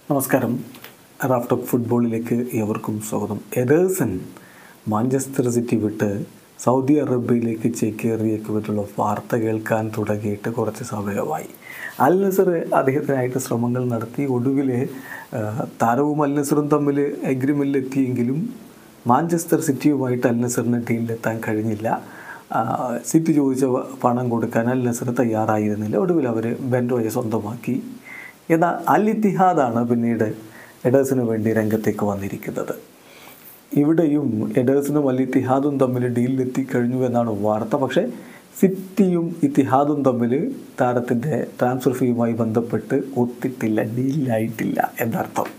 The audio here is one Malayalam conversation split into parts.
നമസ്കാരം റാഫ്റ്റോക്ക് ഫുട്ബോളിലേക്ക് ഏവർക്കും സ്വാഗതം എദേഴ്സൺ മാഞ്ചസ്റ്റർ സിറ്റി വിട്ട് സൗദി അറേബ്യയിലേക്ക് ചേക്കേറിയേക്ക് പറ്റുള്ള വാർത്ത കേൾക്കാൻ തുടങ്ങിയിട്ട് കുറച്ച് സമയമായി അൽ നസർ അദ്ദേഹത്തിനായിട്ട് ശ്രമങ്ങൾ നടത്തി ഒടുവിൽ ആ, താരവും അൽ നസറും തമ്മിൽ എഗ്രിമെൻറ്റിലെത്തിയെങ്കിലും മാഞ്ചസ്റ്റർ സിറ്റിയുമായിട്ട് അൽ നസറിന് ടീമിലെത്താൻ കഴിഞ്ഞില്ല ആ, സിറ്റി ചോദിച്ച പ- പണം കൊടുക്കാൻ അൽ നസർ തയ്യാറായിരുന്നില്ല ഒടുവിൽ അവർ ബെൻഡോയെ സ്വന്തമാക്കി എന്നാൽ അൽ ഇത്തിഹാദാണ് പിന്നീട് എഡേഴ്സിന് വേണ്ടി രംഗത്തേക്ക് വന്നിരിക്കുന്നത് ഇവിടെയും എഡേഴ്സിനും അൽ ഇത്തിഹാദും തമ്മിൽ ഡീലിലെത്തി കഴിഞ്ഞു എന്നാണ് വാർത്ത പക്ഷേ സിറ്റിയും ഇത്തിഹാദും തമ്മിൽ താരത്തിൻ്റെ ട്രാൻസ്ഫർ ഫീയുമായി ബന്ധപ്പെട്ട് ഒത്തിട്ടില്ല ഡീലായിട്ടില്ല എന്നർത്ഥം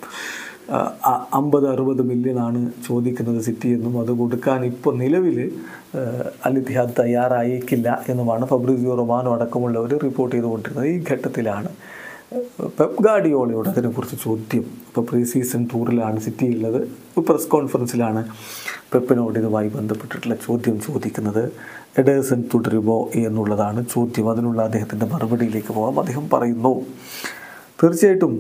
അമ്പത് അറുപത് മില്യണാണ് ചോദിക്കുന്നത് സിറ്റി എന്നും അത് കൊടുക്കാൻ ഇപ്പോൾ നിലവിൽ അൽ ഇത്തിഹാദ് തയ്യാറായേക്കില്ല എന്നുമാണ് ഫബ്രിസിയോ റൊമാനോ അടക്കമുള്ളവർ റിപ്പോർട്ട് ചെയ്തുകൊണ്ടിരുന്നത് ഈ ഘട്ടത്തിലാണ് പെപ് ഗാഡിയോളയോട് അതിനെക്കുറിച്ച് ചോദ്യം ഇപ്പോൾ പ്രീ സീസൺ ടൂറിലാണ് സിറ്റി ഉള്ളത് പ്രസ് കോൺഫറൻസിലാണ് പെപ്പിനോട് ഇതുമായി ബന്ധപ്പെട്ടിട്ടുള്ള ചോദ്യം ചോദിക്കുന്നത് എഡേഴ്സൺ തുടരുമോ എന്നുള്ളതാണ് ചോദ്യം അതിനുള്ള അദ്ദേഹത്തിൻ്റെ മറുപടിയിലേക്ക് പോകാം അദ്ദേഹം പറയുന്നു തീർച്ചയായിട്ടും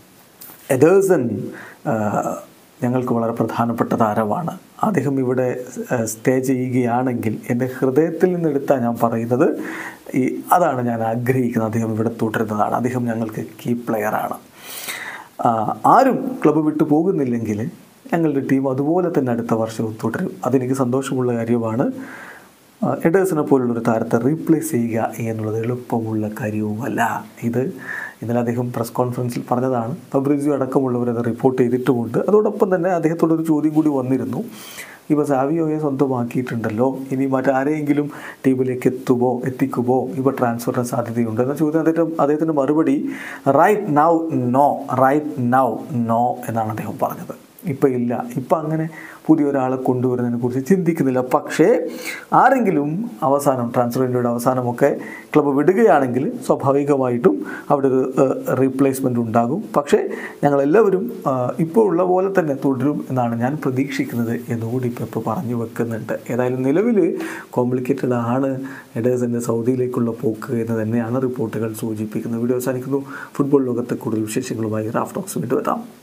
എഡേഴ്സൺ ആ, ഞങ്ങൾക്ക് വളരെ പ്രധാനപ്പെട്ട താരമാണ് അദ്ദേഹം ഇവിടെ സ്റ്റേ ചെയ്യുകയാണെങ്കിൽ എൻ്റെ ഹൃദയത്തിൽ നിന്നെടുത്താൽ ഞാൻ പറയുന്നത് ഈ അതാണ് ഞാൻ ആഗ്രഹിക്കുന്നത് അദ്ദേഹം ഇവിടെ തുടരുന്നതാണ് അദ്ദേഹം ഞങ്ങൾക്ക് കീ പ്ലെയറാണ് ആ, ആരും ക്ലബ്ബ് വിട്ടു പോകുന്നില്ലെങ്കിൽ ഞങ്ങളുടെ ടീം അതുപോലെ തന്നെ അടുത്ത വർഷവും തുടരും അതെനിക്ക് സന്തോഷമുള്ള കാര്യമാണ് ആ, എഡേഴ്സിനെ പോലുള്ളൊരു താരത്തെ റീപ്ലേസ് ചെയ്യുക എന്നുള്ളത് എളുപ്പമുള്ള കാര്യവുമല്ല ഇത് ഇന്നലെ അദ്ദേഹം പ്രസ് കോൺഫറൻസിൽ പറഞ്ഞതാണ് ഫബ്രിസിയോ അടക്കമുള്ളവർ അത് റിപ്പോർട്ട് ചെയ്തിട്ടുമുണ്ട് അതോടൊപ്പം തന്നെ അദ്ദേഹത്തോടൊരു ചോദ്യം കൂടി വന്നിരുന്നു ഇപ്പോൾ സാവിയോയെ സ്വന്തമാക്കിയിട്ടുണ്ടല്ലോ ഇനി മറ്റാരെങ്കിലും ടീമിലേക്ക് എത്തുമോ എത്തിക്കുമോ ഇപ്പോൾ ട്രാൻസ്ഫറിന് സാധ്യതയുണ്ട് എന്ന ചോദ്യം അദ്ദേഹം അദ്ദേഹത്തിൻ്റെ മറുപടി right now no right now no എന്നാണ് അദ്ദേഹം പറഞ്ഞത് ഇപ്പം ഇല്ല ഇപ്പം അങ്ങനെ പുതിയ ഒരാളെ കൊണ്ടുവരുന്നതിനെ കുറിച്ച് ചിന്തിക്കുന്നില്ല പക്ഷേ ആരെങ്കിലും അവസാനം ട്രാൻസ്ഫർ വിൻഡോയുടെ അവസാനമൊക്കെ ക്ലബ്ബ് വിടുകയാണെങ്കിൽ സ്വാഭാവികമായിട്ടും അവിടെ ഒരു റീപ്ലേസ്മെൻ്റ് ഉണ്ടാകും പക്ഷേ ഞങ്ങളെല്ലാവരും ആ, ഇപ്പോൾ ഉള്ള പോലെ തന്നെ തുടരും എന്നാണ് ഞാൻ പ്രതീക്ഷിക്കുന്നത് എന്നുകൂടി ഇപ്പോൾ ഇപ്പോൾ പറഞ്ഞു വെക്കുന്നുണ്ട് ഏതായാലും നിലവിൽ കോംപ്ലിക്കേറ്റഡ് ആണ് എഡേഴ്സിൻ്റെ സൗദിയിലേക്കുള്ള പോക്ക് എന്ന് തന്നെയാണ് റിപ്പോർട്ടുകൾ സൂചിപ്പിക്കുന്നത് വീഡിയോ അവസാനിക്കുന്നു ഫുട്ബോൾ ലോകത്തെ കൂടുതൽ വിശേഷങ്ങളുമായി റാഫ് ടോക്സ് വീണ്ടും എത്താം